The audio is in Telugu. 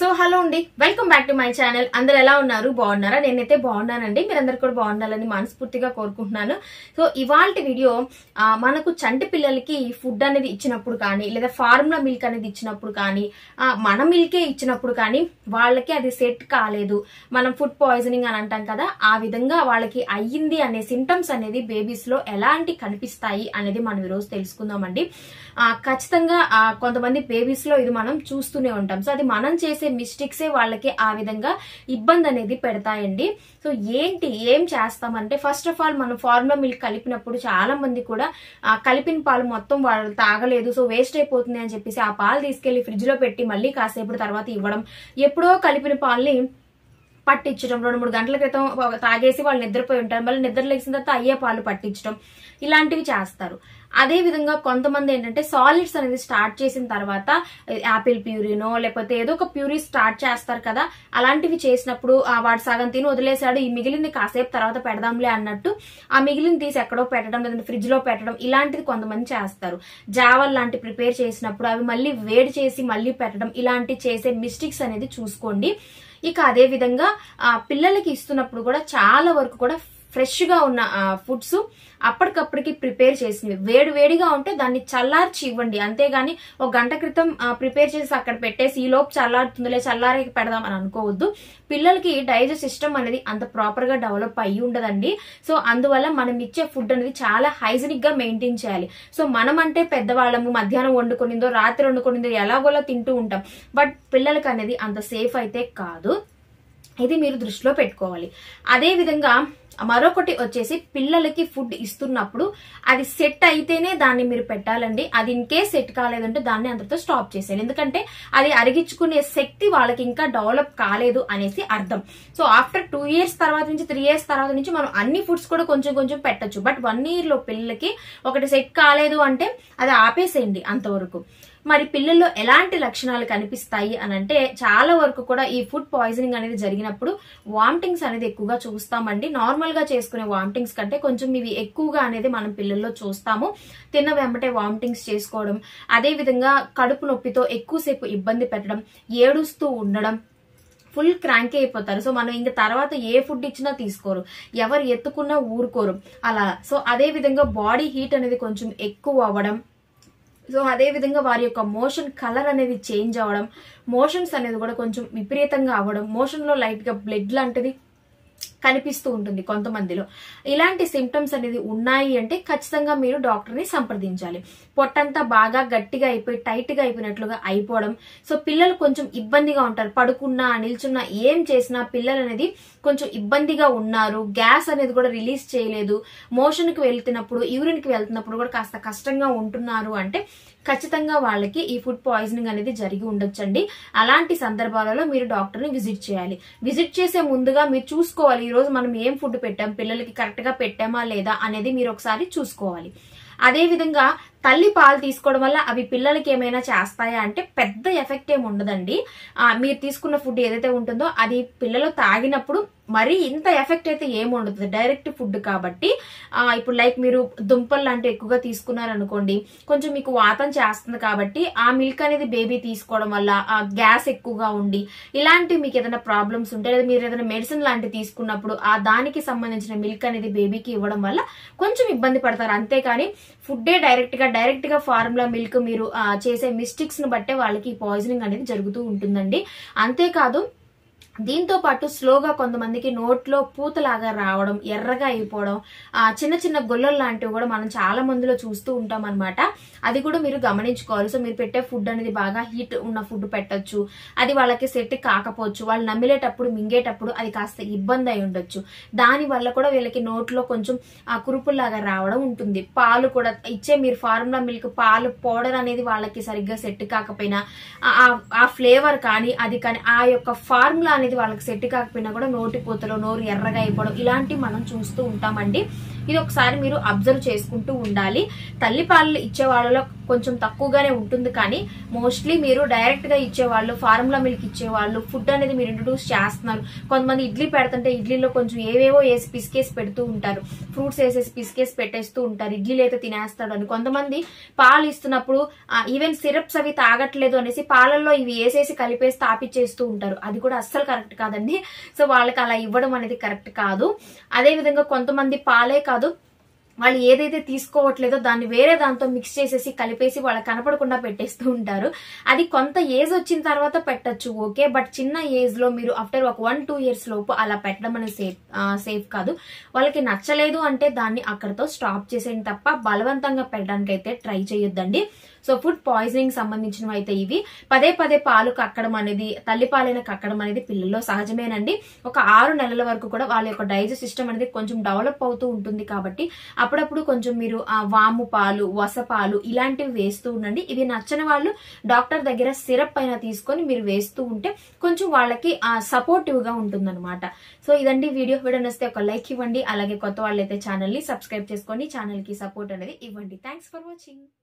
సో హలో అండి welcome back to my channel అందరు ఎలా ఉన్నారు బాగున్నారా నేనైతే బాగున్నానండి మీరందరూ కూడా బాగుండాలని మనస్ఫూర్తిగా కోరుకుంటున్నాను సో ఇవాళ వీడియో ఆ, మనకు చంటి పిల్లలకి ఫుడ్ అనేది ఇచ్చినప్పుడు కానీ లేదా ఫార్ములా మిల్క్ అనేది ఇచ్చినప్పుడు కానీ ఆ, మన మిల్కే ఇచ్చినప్పుడు కానీ వాళ్ళకి అది సెట్ కాలేదు మనం ఫుడ్ పాయిజనింగ్ అని అంటాం కదా ఆ విధంగా వాళ్ళకి అయ్యింది అనే సిమ్టమ్స్ అనేది బేబీస్ లో ఎలాంటి కనిపిస్తాయి అనేది మనం ఈరోజు తెలుసుకుందామండి ఆ, ఖచ్చితంగా ఆ, కొంతమంది బేబీస్ లో ఇది మనం చూస్తూనే ఉంటాం సో అది మనం చేసే మిస్టేక్సే వాళ్ళకి ఆ విధంగా ఇబ్బంది అనేది పెడతాయండి సో ఏంటి ఏం చేస్తామంటే ఫస్ట్ ఆఫ్ ఆల్ మనం ఫార్ములా మిల్క్ కలిపినప్పుడు చాలా మంది కూడా ఆ, కలిపిన పాలు మొత్తం వాళ్ళు తాగలేదు సో వేస్ట్ అయిపోతుంది అని చెప్పేసి ఆ పాలు తీసుకెళ్లి ఫ్రిడ్జ్ లో పెట్టి మళ్ళీ కాసేపు తర్వాత ఇవ్వడం ఎప్పుడో కలిపిన పాలని పట్టించడం రెండు మూడు గంటల క్రితం ఒక తాగేసి వాళ్ళు నిద్రపోయి ఉంటారు మళ్ళీ నిద్ర లేచిన తర్వాత అయ్యే పాలు పట్టించడం ఇలాంటివి చేస్తారు అదే విధంగా కొంతమంది ఏంటంటే సాలిడ్స్ అనేది స్టార్ట్ చేసిన తర్వాత యాపిల్ ప్యూరీనో లేకపోతే ఏదో ఒక ప్యూరీ స్టార్ట్ చేస్తారు కదా అలాంటివి చేసినప్పుడు ఆ వాడు సగం తిని వదిలేశాడు ఈ మిగిలింది కాసేపు తర్వాత పెడదాంలే అన్నట్టు ఆ మిగిలిన తీసి ఎక్కడో పెట్టడం లేదంటే ఫ్రిడ్జ్ లో పెట్టడం ఇలాంటిది కొంతమంది చేస్తారు జావల్ లాంటి ప్రిపేర్ చేసినప్పుడు అవి మళ్ళీ వేడి చేసి మళ్ళీ పెట్టడం ఇలాంటి చేసే మిస్టేక్స్ అనేది చూసుకోండి ఇక అదే విధంగా ఆ, పిల్లలకి ఇస్తున్నప్పుడు కూడా చాలా వరకు కూడా ఫ్రెష్ గా ఉన్న ఫుడ్స్ అప్పటికప్పటికి ప్రిపేర్ చేసినవి వేడి వేడిగా ఉంటే దాన్ని చల్లార్చి ఇవ్వండి అంతేగాని ఒక గంట క్రితం ప్రిపేర్ చేసి అక్కడ పెట్టేసి ఈ లోపు చల్లారుతుందిలే చల్లారే పెడదాం అని అనుకోవద్దు పిల్లలకి డైజెస్ట్ సిస్టమ్ అనేది అంత ప్రాపర్ గా డెవలప్ అయ్యి ఉండదండి సో అందువల్ల మనం ఇచ్చే ఫుడ్ అనేది చాలా హైజనిక్ గా మెయింటైన్ చేయాలి సో మనం అంటే పెద్దవాళ్ళము మధ్యాహ్నం వండుకునిందో రాత్రి వండుకునిందో ఎలాగోలా తింటూ ఉంటాం బట్ పిల్లలకి అనేది అంత సేఫ్ అయితే కాదు ఇది మీరు దృష్టిలో పెట్టుకోవాలి అదే విధంగా మరొకటి వచ్చేసి పిల్లలకి ఫుడ్ ఇస్తున్నప్పుడు అది సెట్ అయితేనే దాన్ని మీరు పెట్టాలండి అది ఇన్ కేస్ సెట్ కాలేదంటే దాన్ని అంతటితో స్టాప్ చేసేయాలి ఎందుకంటే అది అరిగించుకునే శక్తి వాళ్ళకి ఇంకా డెవలప్ కాలేదు అనేసి అర్థం సో ఆఫ్టర్ టూ ఇయర్స్ తర్వాత నుంచి త్రీ ఇయర్స్ తర్వాత నుంచి మనం అన్ని ఫుడ్స్ కూడా కొంచెం కొంచెం పెట్టొచ్చు బట్ వన్ ఇయర్ లో పిల్లలకి ఒకటి సెట్ కాలేదు అంటే అది ఆపేసేయండి అంతవరకు మరి పిల్లల్లో ఎలాంటి లక్షణాలు కనిపిస్తాయి అని అంటే చాలా వరకు కూడా ఈ ఫుడ్ పాయిజనింగ్ అనేది జరిగినప్పుడు వామిటింగ్స్ అనేది ఎక్కువగా చూస్తామండి నార్మల్ గా చేసుకునే వామిటింగ్స్ కంటే కొంచెం ఇవి ఎక్కువగా అనేది మనం పిల్లల్లో చూస్తాము తిన్న వెంబటే వామిటింగ్స్ చేసుకోవడం అదే విధంగా కడుపు నొప్పితో ఎక్కువసేపు ఇబ్బంది పెట్టడం ఏడుస్తూ ఉండడం ఫుల్ క్రాంకీ అయిపోతారు సో మనం ఇంకా తర్వాత ఏ ఫుడ్ ఇచ్చినా తీసుకోరు ఎవరు ఎత్తుకున్నా ఊరుకోరు అలా సో అదే విధంగా బాడీ హీట్ అనేది కొంచెం ఎక్కువ అవ్వడం సో అదే విధంగా వారి యొక్క మోషన్ కలర్ అనేది చేంజ్ అవ్వడం మోషన్స్ అనేది కూడా కొంచెం విపరీతంగా అవ్వడం మోషన్ లో లైట్ గా బ్లడ్ లాంటిది కనిపిస్తూ ఉంటుంది కొంతమందిలో ఇలాంటి సిమ్టమ్స్ అనేది ఉన్నాయి అంటే ఖచ్చితంగా మీరు డాక్టర్ ని సంప్రదించాలి పొట్టంతా బాగా గట్టిగా అయిపోయి టైట్ గా అయిపోయినట్లుగా అయిపోవడం సో పిల్లలు కొంచెం ఇబ్బందిగా ఉంటారు పడుకున్నా నిల్చున్నా ఏం చేసినా పిల్లలు అనేది కొంచెం ఇబ్బందిగా ఉన్నారు గ్యాస్ అనేది కూడా రిలీజ్ చేయలేదు మోషన్ కి వెళ్తున్నప్పుడు యూరిన్ కి వెళ్తున్నప్పుడు కూడా కాస్త కష్టంగా ఉంటున్నారు అంటే ఖచ్చితంగా వాళ్ళకి ఈ ఫుడ్ పాయిజనింగ్ అనేది జరిగి ఉండొచ్చండి అలాంటి సందర్భాలలో మీరు డాక్టర్ ని విజిట్ చేయాలి విజిట్ చేసే ముందుగా మీరు చూసుకోవాలి ఈ రోజు మనం ఏం ఫుడ్ పెట్టాం పిల్లలకి కరెక్ట్ గా పెట్టామా లేదా అనేది మీరు ఒకసారి చూసుకోవాలి అదే విధంగా తల్లి పాలు తీసుకోవడం వల్ల అవి పిల్లలకి ఏమైనా చేస్తాయా అంటే పెద్ద ఎఫెక్ట్ ఏమి ఉండదండి ఆ, మీరు తీసుకున్న ఫుడ్ ఏదైతే ఉంటుందో అది పిల్లలు తాగినప్పుడు మరీ ఇంత ఎఫెక్ట్ అయితే ఏమి ఉండదు డైరెక్ట్ ఫుడ్ కాబట్టి ఆ, ఇప్పుడు లైక్ మీరు దుంపలు లాంటివి ఎక్కువగా తీసుకున్నారనుకోండి కొంచెం మీకు వాతం చేస్తుంది కాబట్టి ఆ మిల్క్ అనేది బేబీ తీసుకోవడం వల్ల ఆ గ్యాస్ ఎక్కువగా ఉండి ఇలాంటివి మీకు ఏదైనా ప్రాబ్లమ్స్ ఉంటే లేదా మీరు ఏదైనా మెడిసిన్ లాంటివి తీసుకున్నప్పుడు ఆ దానికి సంబంధించిన మిల్క్ అనేది బేబీకి ఇవ్వడం వల్ల కొంచెం ఇబ్బంది పడతారు అంతేకాని ఫుడ్డే డైరెక్ట్ గా డైరెక్ట్ గా ఫార్ములా మిల్క్ మీరు ఆ, చేసే మిస్టేక్స్ ను బట్టే వాళ్ళకి పాయిజనింగ్ అనేది జరుగుతూ ఉంటుందండి అంతేకాదు దీంతో పాటు స్లోగా కొంతమందికి నోట్లో పూతలాగా రావడం ఎర్రగా అయిపోవడం ఆ చిన్న చిన్న గొల్లలు లాంటివి కూడా మనం చాలా మందిలో చూస్తూ ఉంటాం అనమాట అది కూడా మీరు గమనించుకోవాలి సో మీరు పెట్టే ఫుడ్ అనేది బాగా హీట్ ఉన్న ఫుడ్ పెట్టొచ్చు అది వాళ్ళకి సెట్ కాకపోవచ్చు వాళ్ళు నమిలేటప్పుడు మింగేటప్పుడు అది కాస్త ఇబ్బంది అయి ఉండొచ్చు దాని వల్ల కూడా వీళ్ళకి నోట్లో కొంచెం ఆ కురుపుల్లాగా రావడం ఉంటుంది పాలు కూడా ఇచ్చే మీరు ఫార్ములా మిల్క్ పాలు పౌడర్ అనేది వాళ్ళకి సరిగ్గా సెట్ కాకపోయినా ఆ- ఆ- ఆ ఫ్లేవర్ కానీ అది కానీ ఆ యొక్క ఫార్ములా అనేది వాళ్ళకి సెట్ కాకపోయినా కూడా నోటి పూతలో నోరు ఎర్రగా అయిపోవడం ఇలాంటివి మనం చూస్తూ ఉంటామండి ఇది ఒకసారి మీరు అబ్జర్వ్ చేసుకుంటూ ఉండాలి తల్లి పాలు ఇచ్చే వాళ్ళలో కొంచెం తక్కువగానే ఉంటుంది కానీ మోస్ట్లీ మీరు డైరెక్ట్ గా ఇచ్చేవాళ్ళు ఫార్ములా మిల్క్ ఇచ్చేవాళ్ళు ఫుడ్ అనేది మీరు ఇంట్రడ్యూస్ చేస్తున్నారు కొంతమంది ఇడ్లీ పెడుతుంటే ఇడ్లీలో కొంచెం ఏవేవో వేసి పిసికేసి పెడుతూ ఉంటారు ఫ్రూట్స్ వేసేసి పిసికేసి పెట్టేస్తూ ఉంటారు ఇడ్లీలు అయితే తినేస్తాడు అని కొంతమంది పాలు ఇస్తున్నప్పుడు ఈవెన్ సిరప్స్ అవి తాగట్లేదు అనేసి పాలల్లో ఇవి వేసేసి కలిపేసి తాపిచ్చేస్తూ ఉంటారు అది కూడా అస్సలు కరెక్ట్ కాదండి సో వాళ్ళకి అలా ఇవ్వడం అనేది కరెక్ట్ కాదు అదే విధంగా కొంతమంది పాలే కాదు వాళ్ళు ఏదైతే తీసుకోవట్లేదో దాన్ని వేరే దాంతో మిక్స్ చేసేసి కలిపేసి వాళ్ళకి కనపడకుండా పెట్టేస్తూ ఉంటారు అది కొంత ఏజ్ వచ్చిన తర్వాత పెట్టచ్చు ఓకే బట్ చిన్న ఏజ్ లో మీరు ఆఫ్టర్ ఒక వన్ టూ ఇయర్స్ లోపు అలా పెట్టడం అనేది సేఫ్ సేఫ్ కాదు వాళ్ళకి నచ్చలేదు అంటే దాన్ని అక్కడతో స్టాప్ చేసేయండి తప్ప బలవంతంగా పెట్టడానికి అయితే ట్రై చేయొద్దండి సో ఫుడ్ పాయిజనింగ్ సంబంధించినవి అయితే ఇవి పదే పదే పాలు కక్కడం అనేది తల్లి పాలైన కక్కడం అనేది పిల్లల్లో సహజమేనండి ఒక ఆరు నెలల వరకు కూడా వాళ్ళ యొక్క డైజెస్ట్ సిస్టమ్ అనేది కొంచెం డెవలప్ అవుతూ ఉంటుంది కాబట్టి అప్పుడప్పుడు కొంచెం మీరు ఆ వాము పాలు వస పాలు ఇలాంటివి వేస్తూ ఉండండి ఇవి నచ్చని వాళ్ళు డాక్టర్ దగ్గర సిరప్ అయినా తీసుకొని మీరు వేస్తూ ఉంటే కొంచెం వాళ్ళకి ఆ సపోర్టివ్ గా ఉంటుందన్నమాట సో ఇదండి వీడియో వీడియో నచ్చితే ఒక లైక్ ఇవ్వండి అలాగే కొత్త వాళ్ళైతే ఛానల్ ని సబ్స్క్రైబ్ చేసుకొని ఛానల్ కి సపోర్ట్ అనేది ఇవ్వండి థ్యాంక్స్ ఫర్ వాచింగ్